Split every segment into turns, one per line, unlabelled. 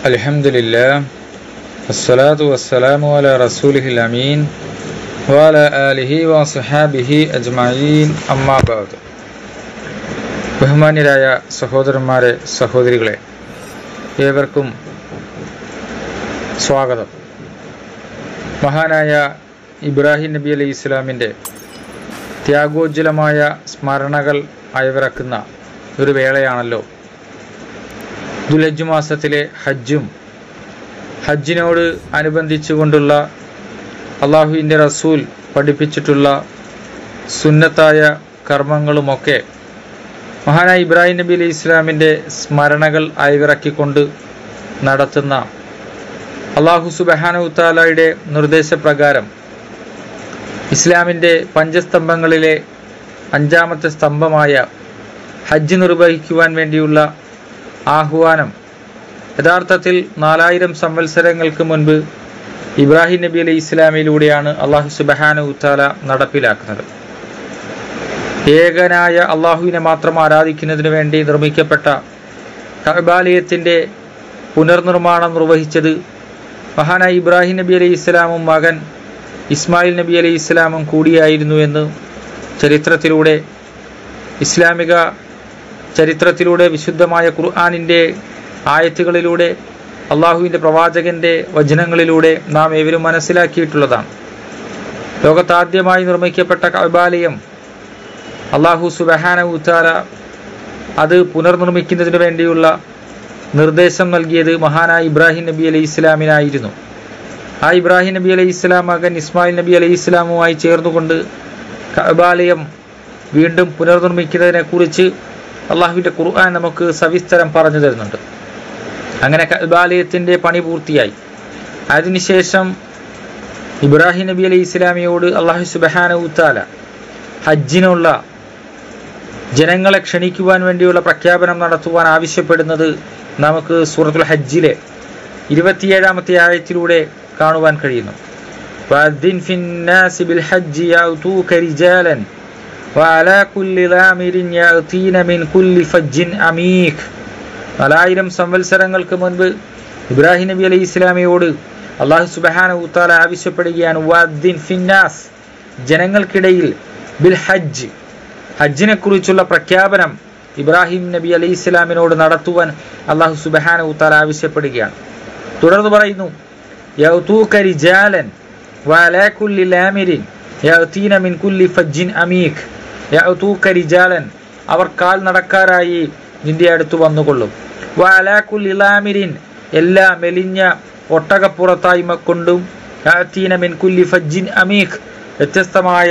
الحمد لله والصلاة والسلام على رسوله الأمين وعلى آله وصحابه أجمعين أما بعد ബഹുമാന്യരായ സഹോദരന്മാരെ സഹോദരികളെ ഏവർക്കും സ്വാഗതം മഹാനായ ഇബ്രാഹിം നബി അലൈഹി ഇസ്ലാമിൻ്റെ ത്യാഗോജ്വലമായ സ്മരണകൾ അയവിറക്കുന്ന ഒരു വേളയാണല്ലോ ദുലജ് മാസത്തിലെ ഹജ്ജും ഹജ്ജിനോട് അനുബന്ധിച്ചുകൊണ്ടുള്ള അള്ളാഹുവിൻ്റെ റസൂൽ പഠിപ്പിച്ചിട്ടുള്ള സുന്നത്തായ കർമ്മങ്ങളുമൊക്കെ മഹാനായ ഇബ്രാഹിം നബി അലൈഹി ഇസ്ലാമിൻ്റെ സ്മരണകൾ അയവിറക്കിക്കൊണ്ട് നടത്തുന്ന അള്ളാഹു സുബഹാനുത്താലയുടെ നിർദ്ദേശപ്രകാരം ഇസ്ലാമിൻ്റെ പഞ്ചസ്തംഭങ്ങളിലെ അഞ്ചാമത്തെ സ്തംഭമായ ഹജ്ജ് നിർവഹിക്കുവാൻ വേണ്ടിയുള്ള ആഹ്വാനം യഥാർത്ഥത്തിൽ നാലായിരം സംവത്സരങ്ങൾക്ക് മുൻപ് ഇബ്രാഹിം നബി അലൈഹി ഇസ്ലാമിലൂടെയാണ് അള്ളാഹു സുബഹാന ഉത്താല നടപ്പിലാക്കുന്നത് ഏകനായ അള്ളാഹുവിനെ മാത്രം ആരാധിക്കുന്നതിന് വേണ്ടി നിർമ്മിക്കപ്പെട്ട കബാലയത്തിൻ്റെ പുനർനിർമ്മാണം നിർവഹിച്ചത് മഹാനായ ഇബ്രാഹിം നബി അലൈഹി ഇസ്ലാമും മകൻ ഇസ്മായിൽ നബി അലൈഹി ഇസ്ലാമും കൂടിയായിരുന്നു എന്ന് ചരിത്രത്തിലൂടെ ഇസ്ലാമിക ചരിത്രത്തിലൂടെ വിശുദ്ധമായ ഖുർആാനിൻ്റെ ആയത്തുകളിലൂടെ അള്ളാഹുവിൻ്റെ പ്രവാചകൻ്റെ വചനങ്ങളിലൂടെ നാം ഏവരും മനസ്സിലാക്കിയിട്ടുള്ളതാണ് ലോകത്താദ്യമായി നിർമ്മിക്കപ്പെട്ട കബാലയം അള്ളാഹു സുബഹാന ഉത്താല അത് പുനർനിർമ്മിക്കുന്നതിന് വേണ്ടിയുള്ള നിർദ്ദേശം നൽകിയത് മഹാനായ ഇബ്രാഹിം നബി അലൈഹി ഇസ്ലാമിനായിരുന്നു ആ ഇബ്രാഹിം നബി അലൈഹി ഇസ്ലാം മകൻ ഇസ്മായിൽ നബി അലൈഹി ഇസ്ലാമുമായി ചേർന്നുകൊണ്ട് കബാലയം വീണ്ടും പുനർനിർമ്മിക്കുന്നതിനെ കുറിച്ച് അള്ളാഹുവിൻ്റെ ഖുർആൻ നമുക്ക് സവിസ്തരം പറഞ്ഞു തരുന്നുണ്ട് അങ്ങനെ കബാലയത്തിൻ്റെ പണി പൂർത്തിയായി അതിനുശേഷം ഇബ്രാഹിം നബി അലൈഹി ഇസ്ലാമിയോട് അള്ളാഹു സുബഹാന ഉത്താല ഹജ്ജിനുള്ള ജനങ്ങളെ ക്ഷണിക്കുവാൻ വേണ്ടിയുള്ള പ്രഖ്യാപനം നടത്തുവാൻ ആവശ്യപ്പെടുന്നത് നമുക്ക് സൂറത്തുൽ ഹജ്ജിലെ ഇരുപത്തിയേഴാമത്തെ ആയത്തിലൂടെ കാണുവാൻ കഴിയുന്നു وأذن في الناس بالحج يأتوك رجالا وعلى كل ضامر يأتين من كل فج عميق നാലായിരം സംവത്സരങ്ങൾക്ക് മുൻപ് ഇബ്രാഹിം നബി അലൈഹി ഇസ്ലാമിയോട് അള്ളാഹു സുബഹാന ഉത്താല ആവശ്യപ്പെടുകയാണ് വദ്ദിൻ ഫിന്നാസ് ജനങ്ങൾക്കിടയിൽ ബിൽ ഹജ്ജ് ഹജ്ജിനെ കുറിച്ചുള്ള പ്രഖ്യാപനം ഇബ്രാഹിം നബി അലൈഹി ഇസ്ലാമിനോട് നടത്തുവാൻ അള്ളാഹു സുബഹാന ഉത്താല ആവശ്യപ്പെടുകയാണ് തുടർന്ന് പറയുന്നു യൗതൂക റിജാലൻ വഅലാ കുല്ലി ലാമിരിൻ യഅതീന മിൻ കുല്ലി ഫജ്ജിൻ അമീഖ് യഅതൂക റിജാലൻ അവർ കാൽ നടക്കാരായി നിന്റെ അടുത്ത് വന്നുകൊള്ളും വഅലാ കുല്ലി ലാമിരിൻ എല്ലാ മെലിഞ്ഞ ഒട്ടകപ്പുറത്തായി കൊണ്ടും യഅതീന മിൻ കുല്ലി ഫജ്ജിൻ അമീഖ് വ്യത്യസ്തമായ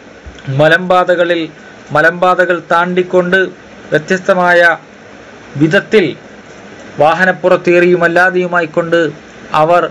മലമ്പാതകളിൽ മലമ്പാതകൾ താണ്ടിക്കൊണ്ട് വ്യത്യസ്തമായ വിധത്തിൽ വാഹനപ്പുറത്തേറിയും അല്ലാതെയുമായിക്കൊണ്ട് അവർ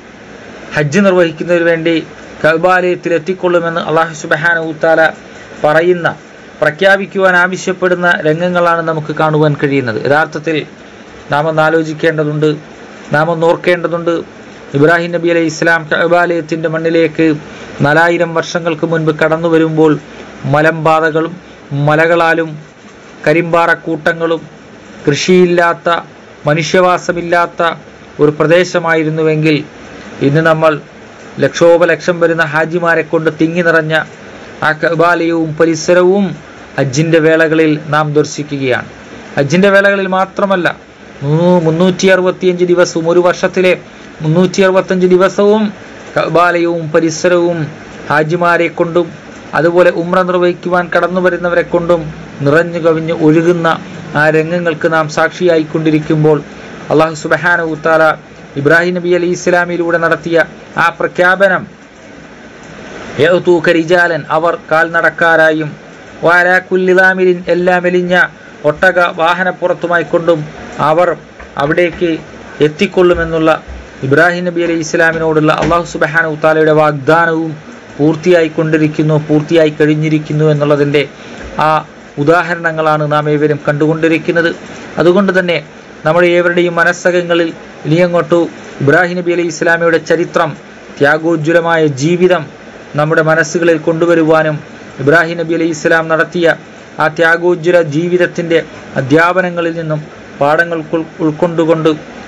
ഹജ്ജ് നിർവഹിക്കുന്നതിന് വേണ്ടി കബാലയത്തിൽ എത്തിക്കൊള്ളുമെന്ന് അള്ളാഹു സുബഹാന ഊത്താല പറയുന്ന പ്രഖ്യാപിക്കുവാൻ ആവശ്യപ്പെടുന്ന രംഗങ്ങളാണ് നമുക്ക് കാണുവാൻ കഴിയുന്നത് യഥാർത്ഥത്തിൽ നാം ഒന്ന് ആലോചിക്കേണ്ടതുണ്ട് നാം ഒന്ന് ഓർക്കേണ്ടതുണ്ട് ഇബ്രാഹിം നബി അലൈഹി ഇസ്ലാം കബാലയത്തിൻ്റെ മണ്ണിലേക്ക് നാലായിരം വർഷങ്ങൾക്ക് മുൻപ് കടന്നു വരുമ്പോൾ മലമ്പാതകളും മലകളാലും കരിമ്പാറക്കൂട്ടങ്ങളും കൃഷിയില്ലാത്ത മനുഷ്യവാസമില്ലാത്ത ഒരു പ്രദേശമായിരുന്നുവെങ്കിൽ ഇന്ന് നമ്മൾ ലക്ഷോപലക്ഷം വരുന്ന ഹാജിമാരെ കൊണ്ട് തിങ്ങി നിറഞ്ഞ ആ കബാലയവും പരിസരവും ഹജ്ജിൻ്റെ വേളകളിൽ നാം ദർശിക്കുകയാണ് ഹജ്ജിൻ്റെ വേളകളിൽ മാത്രമല്ല മുന്നൂറ്റി അറുപത്തിയഞ്ച് ദിവസവും ഒരു വർഷത്തിലെ മുന്നൂറ്റി അറുപത്തഞ്ച് ദിവസവും കബാലയവും പരിസരവും ഹാജിമാരെ കൊണ്ടും അതുപോലെ ഉമ്ര നിർവഹിക്കുവാൻ കടന്നു വരുന്നവരെ കൊണ്ടും നിറഞ്ഞു കവിഞ്ഞ് ഒഴുകുന്ന ആ രംഗങ്ങൾക്ക് നാം സാക്ഷിയായിക്കൊണ്ടിരിക്കുമ്പോൾ അള്ളാഹു സുബഹാന ഉത്താല ഇബ്രാഹിം നബി അലി ഇസ്ലാമിലൂടെ നടത്തിയ ആ പ്രഖ്യാപനം കരിജാലൻ അവർ കാൽനടക്കാരായും വാരാക്കുല്ലിലാമിരിൻ എല്ലാം എലിഞ്ഞ ഒട്ടക വാഹനപ്പുറത്തുമായി കൊണ്ടും അവർ അവിടേക്ക് എത്തിക്കൊള്ളുമെന്നുള്ള ഇബ്രാഹിം നബി അലി ഇസ്ലാമിനോടുള്ള അള്ളാഹു സുബഹാന ഉത്താലയുടെ വാഗ്ദാനവും പൂർത്തിയായിക്കൊണ്ടിരിക്കുന്നു പൂർത്തിയായി കഴിഞ്ഞിരിക്കുന്നു എന്നുള്ളതിൻ്റെ ആ ഉദാഹരണങ്ങളാണ് നാം ഏവരും കണ്ടുകൊണ്ടിരിക്കുന്നത് അതുകൊണ്ട് തന്നെ നമ്മുടെ ഏവരുടെയും മനസ്സകങ്ങളിൽ ഇനിയങ്ങോട്ടു ഇബ്രാഹിം നബി അലൈഹി ഇസ്ലാമിയുടെ ചരിത്രം ത്യാഗോജ്വലമായ ജീവിതം നമ്മുടെ മനസ്സുകളിൽ കൊണ്ടുവരുവാനും ഇബ്രാഹിം നബി അലൈഹി ഇസ്ലാം നടത്തിയ ആ ത്യാഗോജ്വല ജീവിതത്തിൻ്റെ അധ്യാപനങ്ങളിൽ നിന്നും പാഠങ്ങൾ ഉൾ- ഉൾക്കൊണ്ടുകൊണ്ട്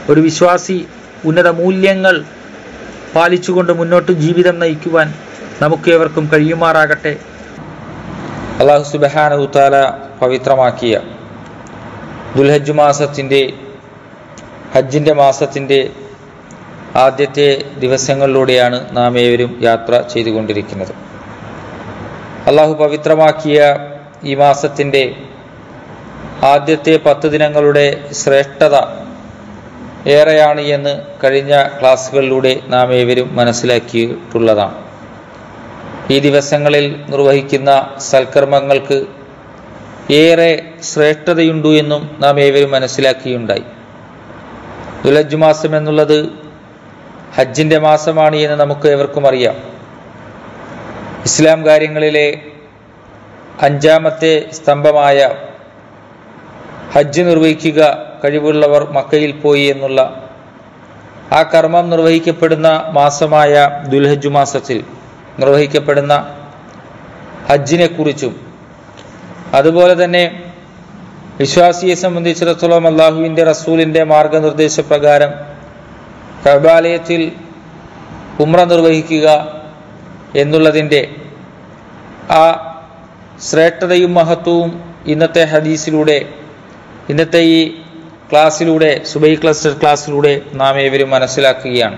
ഒരു വിശ്വാസി ഉന്നത മൂല്യങ്ങൾ പാലിച്ചുകൊണ്ട് മുന്നോട്ട് ജീവിതം നയിക്കുവാൻ നമുക്കേവർക്കും കഴിയുമാറാകട്ടെ അള്ളാഹു സുബഹാനഹു താല പവിത്രമാക്കിയ ദുൽഹജ്ജ് മാസത്തിൻ്റെ ഹജ്ജിൻ്റെ മാസത്തിൻ്റെ ആദ്യത്തെ ദിവസങ്ങളിലൂടെയാണ് നാം ഏവരും യാത്ര ചെയ്തുകൊണ്ടിരിക്കുന്നത് അള്ളാഹു പവിത്രമാക്കിയ ഈ മാസത്തിൻ്റെ ആദ്യത്തെ പത്ത് ദിനങ്ങളുടെ ശ്രേഷ്ഠത ഏറെയാണ് എന്ന് കഴിഞ്ഞ ക്ലാസ്സുകളിലൂടെ നാം ഏവരും മനസ്സിലാക്കിയിട്ടുള്ളതാണ് ഈ ദിവസങ്ങളിൽ നിർവഹിക്കുന്ന സൽക്കർമ്മങ്ങൾക്ക് ഏറെ ശ്രേഷ്ഠതയുണ്ടു എന്നും നാം ഏവരും മനസ്സിലാക്കിയുണ്ടായി ദുലജ് മാസം എന്നുള്ളത് ഹജ്ജിൻ്റെ മാസമാണ് എന്ന് നമുക്ക് ഏവർക്കും അറിയാം ഇസ്ലാം കാര്യങ്ങളിലെ അഞ്ചാമത്തെ സ്തംഭമായ ഹജ്ജ് നിർവഹിക്കുക കഴിവുള്ളവർ മക്കയിൽ പോയി എന്നുള്ള ആ കർമ്മം നിർവഹിക്കപ്പെടുന്ന മാസമായ ദുൽഹജ്ജ് മാസത്തിൽ നിർവഹിക്കപ്പെടുന്ന ഹജ്ജിനെ കുറിച്ചും അതുപോലെ തന്നെ വിശ്വാസിയെ സംബന്ധിച്ചിടത്തോളം അള്ളാഹുവിൻ്റെ റസൂലിൻ്റെ മാർഗനിർദ്ദേശപ്രകാരം കബാലയത്തിൽ ഉമ്ര നിർവഹിക്കുക എന്നുള്ളതിൻ്റെ ആ ശ്രേഷ്ഠതയും മഹത്വവും ഇന്നത്തെ ഹദീസിലൂടെ ഇന്നത്തെ ഈ ക്ലാസ്സിലൂടെ സുബൈ ക്ലസ്റ്റർ ക്ലാസ്സിലൂടെ നാം ഏവരും മനസ്സിലാക്കുകയാണ്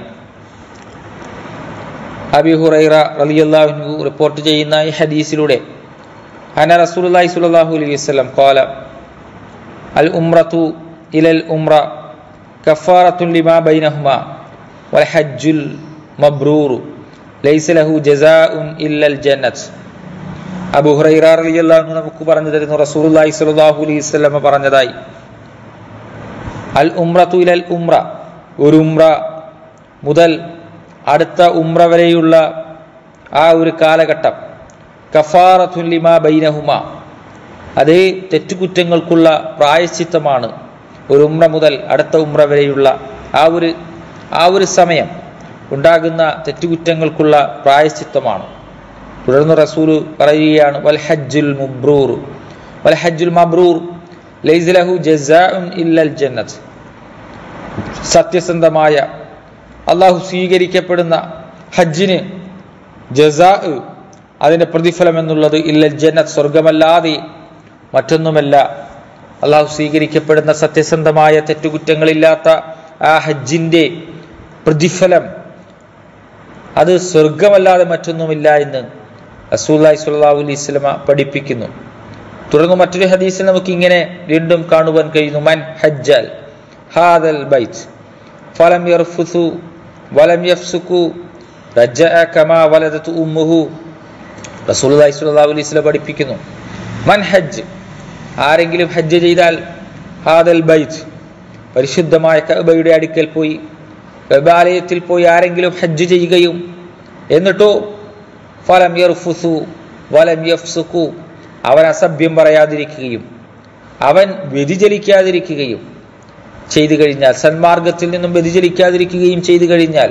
അബി ഹുറൈറ റളിയല്ലാഹു റിപ്പോർട്ട് ചെയ്യുന്ന ഈ ഹദീസിലൂടെ അന റസൂലുള്ളാഹി സ്വല്ലല്ലാഹു അലൈഹി വസല്ലം ഖാല അൽ ഉംറത്തു ഇലൽ ഉംറ കഫാറത്തുൻ ലിമാ ബൈനഹുമാ വൽ ഹജ്ജുൽ മബ്രൂറു ലൈസ ലഹു ജസാഉൻ ഇല്ലൽ ജന്നത്ത് അബു ഹുറൈറ റളിയല്ലാഹു അൻഹു നമുക്ക് പറഞ്ഞു തരുന്നു റസൂലുള്ളാഹി സ്വല്ലല്ലാഹു അലൈഹി വസല്ലം പറഞ്ഞതായി അൽ ഉംറത്തു ഇലൽ ഉംറ ഒരു ഉംറ മുതൽ അടുത്ത ഉംറ വരെയുള്ള ആ ഒരു കാലഘട്ടം കഫാറത്തുല്ലിമ ബൈനഹുമ അത് തെറ്റുകുറ്റങ്ങൾക്കുള്ള പ്രായശ്ചിത്തമാണ് ഒരു ഉംറ മുതൽ അടുത്ത ഉംറ വരെയുള്ള ആ ഒരു ആ ഒരു സമയം ഉണ്ടാകുന്ന തെറ്റുകുറ്റങ്ങൾക്കുള്ള പ്രായശ്ചിത്തമാണ് തുടർന്ന് റസൂല് പറയുകയാണ് വൽ ഹജ്ജുൽ മുബ്രൂർ വൽ ഹജ്ജുൽ മബ്രൂർ ലൈസ്ലഹു ജസാഉൻ ഇല്ലൽ ജന്നത്ത് സത്യസന്ധമായ അള്ളാഹു സ്വീകരിക്കപ്പെടുന്ന ഹജ്ജിന് ജസാ അതിൻ്റെ പ്രതിഫലം എന്നുള്ളത് ഇല്ലൽ ജന്നത്ത് സ്വർഗമല്ലാതെ മറ്റൊന്നുമല്ല അള്ളാഹു സ്വീകരിക്കപ്പെടുന്ന സത്യസന്ധമായ തെറ്റുകുറ്റങ്ങളില്ലാത്ത ആ ഹജ്ജിൻ്റെ പ്രതിഫലം അത് സ്വർഗമല്ലാതെ മറ്റൊന്നുമില്ല എന്ന് റസൂല്ലായി സ്വല്ലാഹു അലൈഹി സ്വലമ പഠിപ്പിക്കുന്നു തുടർന്ന് മറ്റൊരു ഹദീസിൽ നമുക്ക് ഇങ്ങനെ വീണ്ടും കാണുവാൻ കഴിയുന്നു മൻ ഹജ്ജൽ ഹാദൽ ബൈത്ത് ഫലം യർഫുസു വലം യഫ്സുക്കു റജഅ കമാ വലദതു ഉമ്മുഹു റസൂലുള്ളാഹി സ്വല്ലല്ലാഹു അലൈഹി വസല്ലം പഠിപ്പിക്കുന്നു മൻ ഹജ്ജ് ആരെങ്കിലും ഹജ്ജ് ചെയ്താൽ ഹാദൽ ബൈത്ത് പരിശുദ്ധമായ കഅബയുടെ അടുക്കൽ പോയി കഅബാലയത്തിൽ പോയി ആരെങ്കിലും ഹജ്ജ് ചെയ്യുകയും എന്നിട്ടോ ഫലം യർഫുസു വലം യഫ്സുക്കു അവൻ അസഭ്യം പറയാതിരിക്കുകയും അവൻ വ്യതിചലിക്കാതിരിക്കുകയും ചെയ്തു കഴിഞ്ഞാൽ സന്മാർഗത്തിൽ നിന്നും വ്യതിചലിക്കാതിരിക്കുകയും ചെയ്തു കഴിഞ്ഞാൽ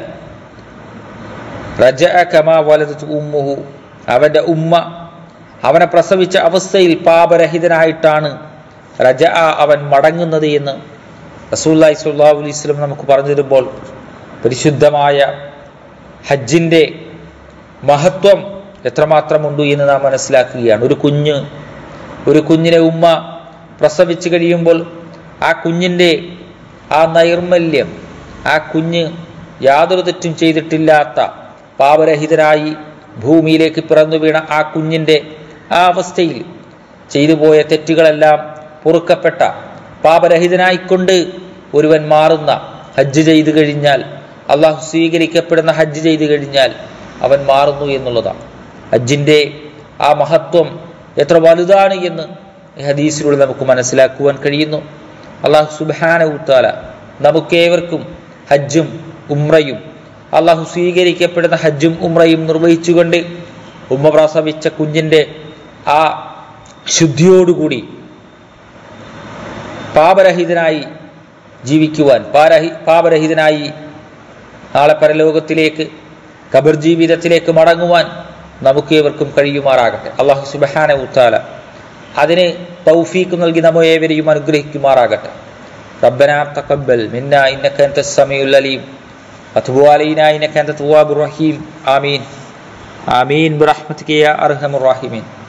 റജ കമാ വലതു ഉമ്മുഹു അവന്റെ ഉമ്മ അവനെ പ്രസവിച്ച അവസ്ഥയിൽ പാപരഹിതനായിട്ടാണ് റജ അവൻ മടങ്ങുന്നത് എന്ന് റസൂല്ലായി സ്വല്ലാഹു അലൈഹി സ്വലം നമുക്ക് പറഞ്ഞു തരുമ്പോൾ പരിശുദ്ധമായ ഹജ്ജിൻ്റെ മഹത്വം എത്രമാത്രമുണ്ട് എന്ന് നാം മനസ്സിലാക്കുകയാണ് ഒരു കുഞ്ഞ് ഒരു കുഞ്ഞിനെ ഉമ്മ പ്രസവിച്ചു കഴിയുമ്പോൾ ആ കുഞ്ഞിൻ്റെ ആ നൈർമല്യം ആ കുഞ്ഞ് യാതൊരു തെറ്റും ചെയ്തിട്ടില്ലാത്ത പാപരഹിതനായി ഭൂമിയിലേക്ക് പിറന്നു വീണ ആ കുഞ്ഞിൻ്റെ ആ അവസ്ഥയിൽ ചെയ്തു പോയ തെറ്റുകളെല്ലാം പൊറുക്കപ്പെട്ട പാപരഹിതനായിക്കൊണ്ട് ഒരുവൻ മാറുന്ന ഹജ്ജ് ചെയ്തു കഴിഞ്ഞാൽ അള്ളാഹു സ്വീകരിക്കപ്പെടുന്ന ഹജ്ജ് ചെയ്തു കഴിഞ്ഞാൽ അവൻ മാറുന്നു എന്നുള്ളതാണ് ഹജ്ജിൻ്റെ ആ മഹത്വം എത്ര വലുതാണ് എന്ന് ഈ ഹദീസിലൂടെ നമുക്ക് മനസ്സിലാക്കുവാൻ കഴിയുന്നു അള്ളാഹു സുബാന ഉത്താല നമുക്കേവർക്കും ഹജ്ജും ഉമ്രയും അള്ളാഹു സ്വീകരിക്കപ്പെടുന്ന ഹജ്ജും ഉമ്രയും നിർവഹിച്ചുകൊണ്ട് ഉമ്മ പ്രസവിച്ച കുഞ്ഞിൻ്റെ ആ ശുദ്ധിയോടുകൂടി പാപരഹിതനായി ജീവിക്കുവാൻ പാരഹി പാപരഹിതനായി നാളെ പരലോകത്തിലേക്ക് കബർ ജീവിതത്തിലേക്ക് മടങ്ങുവാൻ നമുക്ക് ഏവർക്കും കഴിയുമാറാകട്ടെ അള്ളാഹു സുബഹാന ഉത്താല അതിന് തൗഫീക്ക് നൽകി നമ്മ ഏവരെയും അനുഗ്രഹിക്കുമാറാകട്ടെ ربنا تقبل منا إنك أنت السميع العليم وتب علينا إنك أنت التواب الرحيم آمين آمين برحمتك يا أرحم الراحمين